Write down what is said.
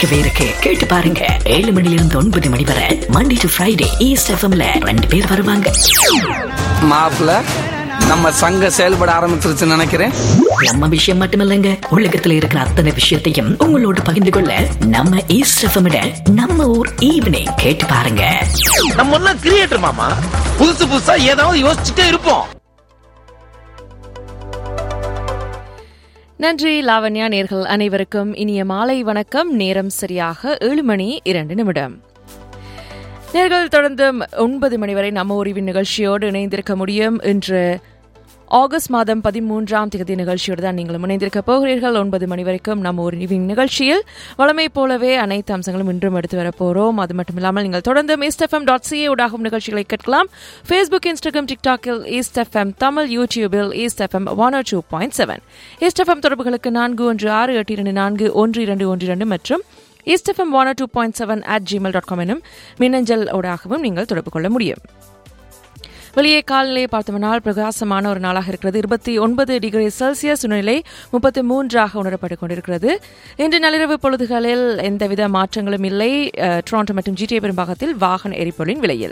இருக்கவே இருக்கு கேட்டு பாருங்க ஏழு மணில இருந்து ஒன்பது மணி வரை மண்டே டு ஃப்ரைடே ஈஸ்ட் எஃப்எம்ல ரெண்டு பேர் வருவாங்க மாப்பிள்ள நம்ம சங்கம் செயல்பட ஆரம்பிச்சிருச்சுன்னு நினைக்கிறேன் நம்ம விஷயம் மட்டுமில்லைங்க உலகத்துல இருக்கிற அத்தனை விஷயத்தையும் உங்களோட பகிர்ந்து கொள்ள நம்ம ஈஸ்ட் எஃப்எம் நம்ம ஊர் ஈவினிங் கேட்டு பாருங்க நம்ம எல்லாம் கிரியேட்டர் மாமா புதுசு புதுசா ஏதாவது யோசிச்சுட்டே இருப்போம் நன்றி லாவண்யா நேர்கள் அனைவருக்கும் இனிய மாலை வணக்கம் நேரம் சரியாக ஏழு மணி இரண்டு நிமிடம் நேர்கள் தொடர்ந்து ஒன்பது மணி வரை நம்ம உரிவின் நிகழ்ச்சியோடு இணைந்திருக்க முடியும் இன்று ஆகஸ்ட் மாதம் பதிமூன்றாம் தேதி நிகழ்ச்சியோடு தான் நீங்களும் இணைந்திருக்க போகிறீர்கள் ஒன்பது மணி வரைக்கும் நம்ம ஒரு லிவிங் நிகழ்ச்சியில் வளமை போலவே அனைத்து அம்சங்களும் இன்றும் எடுத்து வரப் போகிறோம் அது மட்டும் இல்லாமல் நீங்கள் தொடர்ந்து ஈஸ்ட் எஃப்எம் டாட் சிஏ ஊடாகும் நிகழ்ச்சிகளை கேட்கலாம் ஃபேஸ்புக் இன்ஸ்டாகிராம் டிக்டாக்கில் ஈஸ்ட் எஃப்எம் தமிழ் யூடியூபில் east FM one two point seven east FM தொடர்புகளுக்கு நான்கு ஒன்று ஆறு எட்டு இரண்டு நான்கு ஒன்று இரண்டு ஒன்று இரண்டு மற்றும் east FM one two point seven at Gmail dot com எனும் மின்னஞ்சல் ஊடாகவும் நீங்கள் தொடர்பு கொள்ள முடியும் வெளியே காலநிலையை பார்த்தோம்னால் பிரகாசமான ஒரு நாளாக இருக்கிறது இருபத்தி ஒன்பது டிகிரி செல்சியஸ் சுநிலை முப்பத்தி மூன்றாக உணரப்பட்டுக் கொண்டிருக்கிறது இன்று நள்ளிரவு பொழுதுகளில் எந்தவித மாற்றங்களும் இல்லை அஹ், டொரண்டோ மற்றும் ஜிடிஏ பெரும்பாகத்தில் வாகன எரிபொருளின் விலையில்